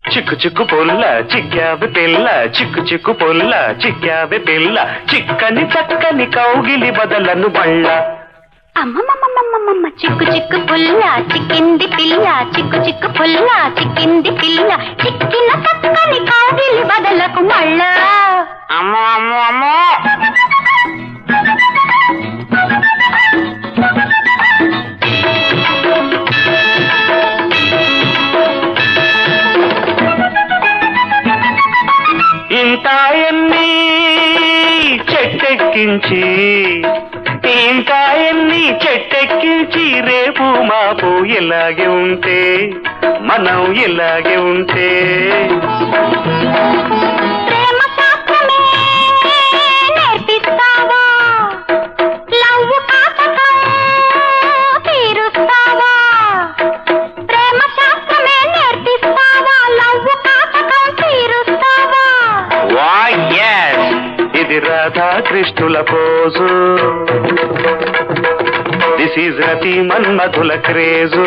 చిక్కు చిక్కు పొల్ల చిక్కావి పిల్ల చిక్కు చిక్కు పొల్ల చిక్కావి పిల్ల చిక్కని చక్కని కౌగిలి బదలను బళ్ళ అమ్మమ్మమ్మమ్మమ్మమ్మ చిక్కు చిక్కు పుల్ల చిక్కింది పిల్ల చిక్కు చిక్కు పుల్ల చిక్కింది పిల్ల చిక్కిన చక్కని కావిలి బదలకు మళ్ళా అమ్మో అమ్మో అమ్మో ఇంతాయన్ని చెట్టెక్కించి ఇంతాయన్ని చెట్టెక్కించి రేపు మాపు ఇలాగే ఉంటే మనం ఇలాగే ఉంటే ప్రేమ శాస్త్రమే నేర్పిస్తావా లవ్వు కాటకం తీరుస్తావా ప్రేమ శాస్త్రమే నేర్పిస్తావా లవ్వు కాటకం తీరుస్తావా వా yes ఇది రాధాకృష్ణుల పోజు దిస్ ఈజ్ రతి మన్మధుల క్రేజు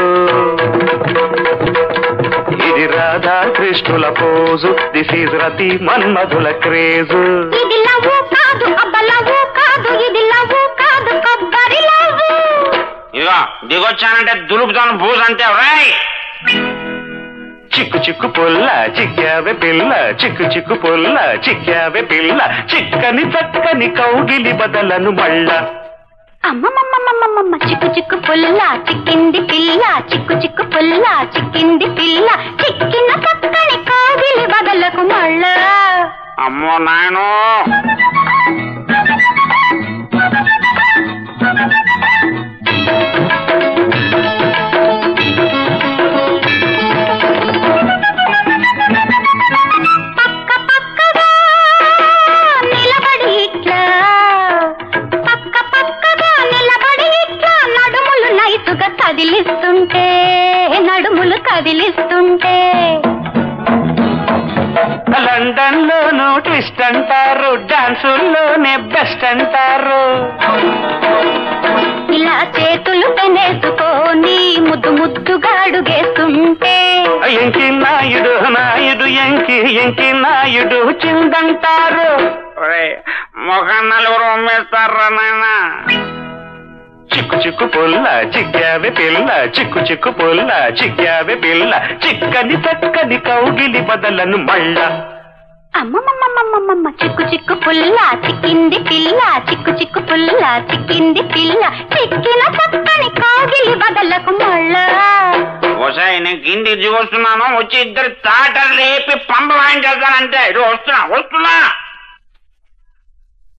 ఇది రాధాకృష్ణుల పోజు దిస్ ఈజ్ రతి మన్మధుల క్రేజు ఇది లవ్వు కాదు అబ్బ లవ్వు కాదు ఇది లవ్వు కాదు కొబ్బరి లవ్వు ఇదిగో దిగొచ్చానంటే దులుపుతాను బూజ్ అంటే రాయ్ చిక్కు చిక్కు పొల్ల చిక్కావే పిల్ల చిక్కు చిక్కు పొల్ల చిక్కావే పిల్ల చిక్కని చక్కని కౌగిలి బదలను మళ్ళా అమ్మమ్మమ్మమ్మమ్మమ్మ చిక్కు చిక్కు పుల్ల చిక్కింది పిల్ల చిక్కు చిక్కు పుల్ల చిక్కింది పిల్ల చిక్కిన చక్కని కావిలి బదలకు మళ్ళా అమ్మో నాయనో పక్క పక్కగా నిలబడి ఇట్లా పక్క పక్కగా నిలబడి ఇట్లా నడుములు నైటుగా కదిలిస్తుంటే నడుములు కదిలిస్తుంటే లండన్ లోను ట్విస్ట్ అంటారు డాన్సుల్లోనే బెస్ట్ అంటారు ఇలా చేతులు పెనేసుకొని ముద్దు ముద్దుగా అడుగేస్తుంటే ఎంకి నాయుడు నాయుడు ఎంకి ఎంకి నాయుడు చిందంటారు ఒరేయ్, ముఖం నలుగురు ఉమ్మేస్తారా నాయనా చిక్కు చిక్కు పొల్ల చిక్కావే పిల్ల చిక్కు చిక్కు పొల్ల చిక్కావే పిల్ల చిక్కని చక్కని కౌగిలి బదలను మళ్ళా అమ్మమ్మమ్మమ్మమ్మమ్మ చిక్కు చిక్కు పుల్ల చిక్కింది పిల్ల చిక్కు చిక్కు పుల్ల చిక్కింది పిల్ల చిక్కిన చక్కని కాగిలి బదలకు మళ్ళా ఒకసారి నేను కిందికి దిగొస్తున్నాను వచ్చి ఇద్దరు తాటలు లేపి పంప వాయించేస్తానంటే ఇది వస్తున్నా వస్తున్నా